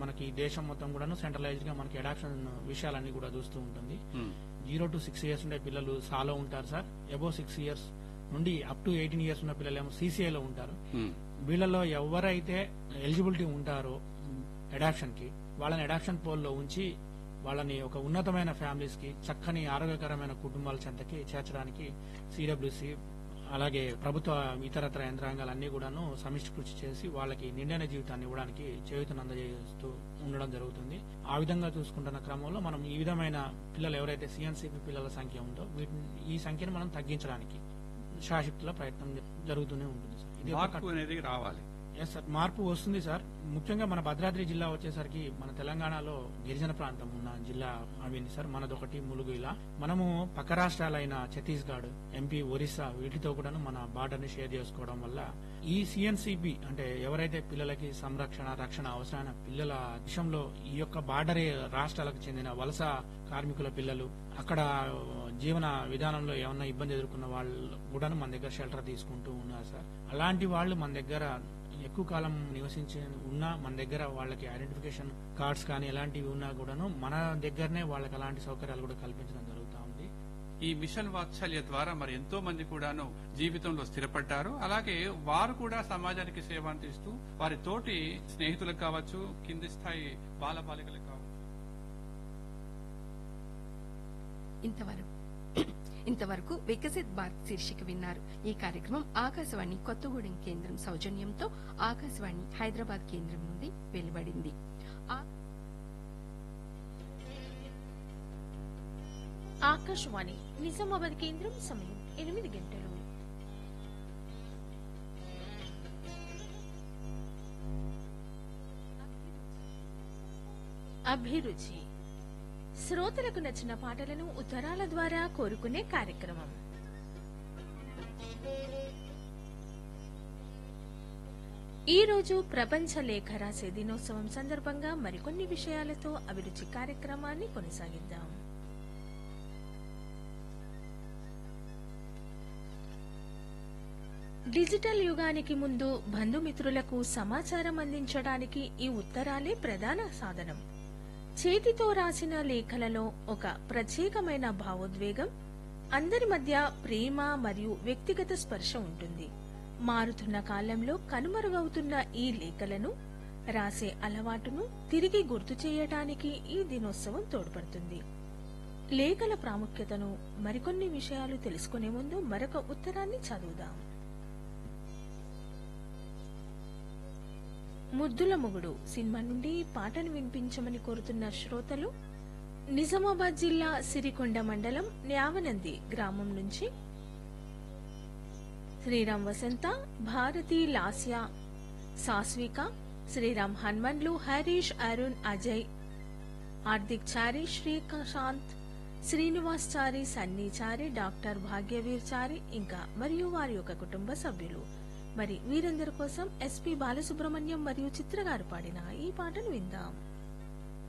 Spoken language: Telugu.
మనకి దేశం మొత్తం కూడాను సెంట్రలైజ్డ్ గా మనకి అడాప్షన్ విషయాలన్నీ కూడా చూస్తూ ఉంటుంది um, zero to six years ఉండే పిల్లలు సాలో ఉంటారు సార్ అబోవ్ సిక్స్ ఇయర్స్ నుండి అప్ టు ఎయిటీన్ ఇయర్స్ ఉన్న పిల్లలు ఏమో సీసీఐలో ఉంటారు ఉమ్, వీళ్ళలో ఎవరైతే ఎలిజిబిలిటీ ఉంటారో అడాప్షన్ కి వాళ్ళని అడాప్షన్ పోల్లో ఉంచి వాళ్ళని ఒక ఉన్నతమైన ఫ్యామిలీస్ కి చక్కని ఆరోగ్యకరమైన కుటుంబాల చెంతకి చేర్చడానికి సిడబ్ల్యూసి అలాగే ప్రభుత్వ ఇతరత్ర యంత్రాంగాలన్నీ కూడాను సమిష్టి కృషి చేసి వాళ్ళకి నిండైన జీవితాన్ని ఇవ్వడానికి చేయూతను అందజేస్తూ ఉండడం జరుగుతుంది ఆ విధంగా చూసుకుంటున్న క్రమంలో మనం ఈ విధమైన పిల్లలు ఎవరైతే సిఎన్సిపి పిల్లల సంఖ్య ఉందో వీటిని ఈ సంఖ్యను మనం తగ్గించడానికి శాశక్తుల ప్రయత్నం జరుగుతూనే ఉంటుంది సార్ ఇది ఒక మార్పు అనేది రావాలి ఎస్ సార్ మార్పు వస్తుంది సార్ ముఖ్యంగా మన భద్రాద్రి జిల్లా వచ్చేసరికి మన తెలంగాణలో గిరిజన ప్రాంతం ఉన్న జిల్లా అవింది సార్ మనదొకటి ములుగు ఇలా మనము పక్క రాష్ట్రాలైన ఛత్తీస్గఢ్ ఎంపీ ఒరిస్సా వీటితో కూడాను మన బార్డర్ ని షేర్ చేసుకోవడం వల్ల ఈ సిఎన్సిబి అంటే ఎవరైతే పిల్లలకి సంరక్షణ రక్షణ అవసరమైన పిల్లల విషయంలో ఈ యొక్క బార్డర్ రాష్ట్రాలకు చెందిన వలస కార్మికుల పిల్లలు అక్కడ జీవన విధానంలో ఏమన్నా ఇబ్బంది ఎదుర్కొన్న వాళ్ళు కూడా మన దగ్గర షెల్టర్ తీసుకుంటూ ఉన్నారు సార్ అలాంటి వాళ్ళు మన దగ్గర ఎక్కువ కాలం నివసించి ఉన్నా మన దగ్గర వాళ్ళకి ఐడెంటిఫికేషన్ కార్డ్స్ కానీ ఎలాంటివి ఉన్నా కూడాను మన దగ్గరనే వాళ్ళకి అలాంటి సౌకర్యాలు కూడా కల్పించడం జరుగుతూ ఉంది ఈ మిషన్ వాత్సల్య ద్వారా మరి ఎంతో మంది కూడాను జీవితంలో స్థిరపడ్డారు అలాగే వారు కూడా సమాజానికి సేవ అందిస్తూ వారి తోటి స్నేహితులకు కావచ్చు కింది స్థాయి బాలబాలికలకు కావచ్చు ఇంతవరకు ఇంతవరకు వికసిత్ భారత్ శీర్షిక విన్నారు ఈ కార్యక్రమం ఆకాశవాణి కొత్తగూడెం కేంద్రం సౌజన్యంతో ఆకాశవాణి హైదరాబాద్ కేంద్రం నుండి వెలువడింది ఆ- ఆకాశవాణి నిజామాబాద్ కేంద్రం సమయం ఎనిమిది గంటలు అభిరుచి శ్రోతలకు నచ్చిన పాటలను ఉత్తరాల ద్వారా కోరుకునే కార్యక్రమం ఈ రోజు ప్రపంచ లేఖ రాసే దినోత్సవం సందర్భంగా మరికొన్ని విషయాలతో అభిరుచి కార్యక్రమాన్ని కొనసాగిద్దాం డిజిటల్ యుగానికి ముందు బంధుమిత్రులకు సమాచారం అందించడానికి ఈ ఉత్తరాలే ప్రధాన సాధనం చేతితో రాసిన లేఖలలో ఒక ప్రత్యేకమైన భావోద్వేగం అందరి మధ్య ప్రేమ మరియు వ్యక్తిగత స్పర్శ ఉంటుంది మారుతున్న కాలంలో కనుమరుగవుతున్న ఈ లేఖలను రాసే అలవాటును తిరిగి గుర్తు చేయటానికి ఈ దినోత్సవం తోడ్పడుతుంది లేఖల ప్రాముఖ్యతను మరికొన్ని విషయాలు తెలుసుకునే ముందు మరొక ఉత్తరాన్ని చదువుదాం ముద్దుల మొగుడు సినిమా నుండి ఈ పాటను వినిపించమని కోరుతున్న శ్రోతలు నిజామాబాద్ జిల్లా సిరికొండ మండలం న్యావనంది గ్రామం నుంచి శ్రీరామ్ వసంత భారతి లాస్య సాస్విక శ్రీరామ్ హనుమన్లు హరీష్ అరుణ్ అజయ్ హార్దిక్ చారి శ్రీకాంత్ శ్రీనివాస్ చారి సన్నీ చారి డాక్టర్ భాగ్యవీర్ చారి ఇంకా మరియు వారి యొక్క కుటుంబ సభ్యులు మరి వీరందరి కోసం ఎస్పి బాలసుబ్రహ్మణ్యం మరియు చిత్రగారు పాడిన ఈ పాటను విందాం